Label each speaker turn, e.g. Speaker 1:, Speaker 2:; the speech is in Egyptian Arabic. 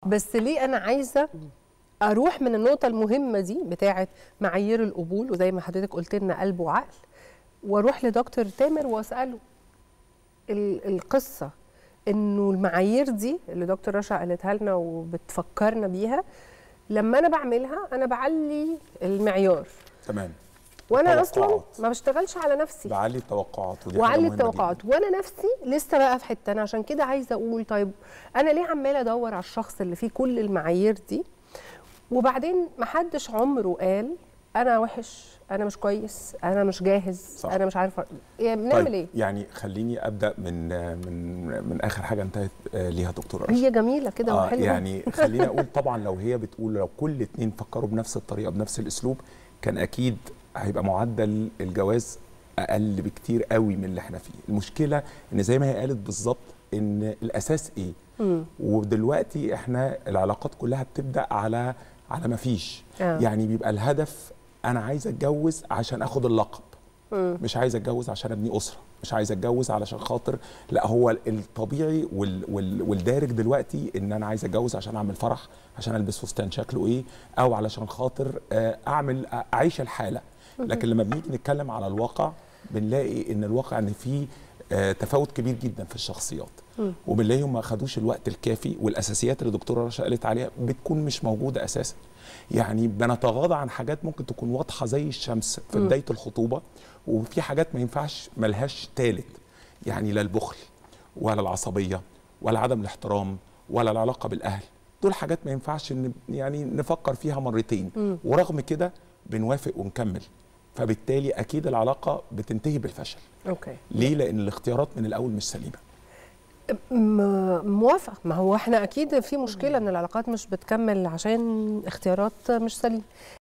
Speaker 1: بس ليه انا عايزه اروح من النقطه المهمه دي بتاعه معايير القبول وزي ما حضرتك قلت لنا قلب وعقل واروح لدكتور تامر واساله ال- القصه انه المعايير دي اللي دكتور رشا قالتها لنا وبتفكرنا بيها لما انا بعملها انا بعلي المعيار
Speaker 2: تمام
Speaker 1: وانا اصلا
Speaker 2: التوقعات.
Speaker 1: ما بشتغلش على نفسي
Speaker 2: بعلي التوقعات ودي حاجة
Speaker 1: وعلي
Speaker 2: مهمة
Speaker 1: التوقعات
Speaker 2: جداً.
Speaker 1: وانا نفسي لسه بقى في حته انا عشان كده عايزه اقول طيب انا ليه عماله ادور على الشخص اللي فيه كل المعايير دي وبعدين محدش عمره قال انا وحش انا مش كويس انا مش جاهز
Speaker 2: صح.
Speaker 1: انا مش عارفه يعني بنعمل
Speaker 2: طيب
Speaker 1: ايه
Speaker 2: يعني خليني ابدا من من من اخر حاجه انتهت آه، ليها دكتور رشا
Speaker 1: هي جميله كده
Speaker 2: آه
Speaker 1: وحلوه
Speaker 2: يعني خليني اقول طبعا لو هي بتقول لو كل اتنين فكروا بنفس الطريقه بنفس الاسلوب كان اكيد هيبقى معدل الجواز اقل بكتير قوي من اللي احنا فيه المشكله ان زي ما هي قالت بالظبط ان الاساس ايه
Speaker 1: مم.
Speaker 2: ودلوقتي احنا العلاقات كلها بتبدا على على ما فيش
Speaker 1: آه.
Speaker 2: يعني بيبقى الهدف انا عايز اتجوز عشان اخد اللقب
Speaker 1: مم.
Speaker 2: مش عايز اتجوز عشان ابني اسره مش عايز اتجوز علشان خاطر لا هو الطبيعي وال وال والدارج دلوقتي ان انا عايز اتجوز عشان اعمل فرح عشان البس فستان شكله ايه او علشان خاطر آه، اعمل اعيش الحاله لكن لما بنيجي نتكلم على الواقع بنلاقي ان الواقع ان في آه، تفاوت كبير جدا في الشخصيات وبنلاقيهم ما خدوش الوقت الكافي والاساسيات اللي الدكتوره رشا قالت عليها بتكون مش موجوده اساسا يعني بنتغاضى عن حاجات ممكن تكون واضحه زي الشمس في بدايه الخطوبه وفي حاجات ما ينفعش ملهاش تالت يعني لا البخل ولا العصبيه ولا عدم الاحترام ولا العلاقه بالاهل دول حاجات ما ينفعش ن- يعني نفكر فيها مرتين ورغم كده بنوافق ونكمل فبالتالي اكيد العلاقه بتنتهي بالفشل
Speaker 1: اوكي
Speaker 2: ليه لان الاختيارات من الاول مش سليمه
Speaker 1: م- موافقه ما هو احنا اكيد في مشكله ان العلاقات مش بتكمل عشان اختيارات مش سليمه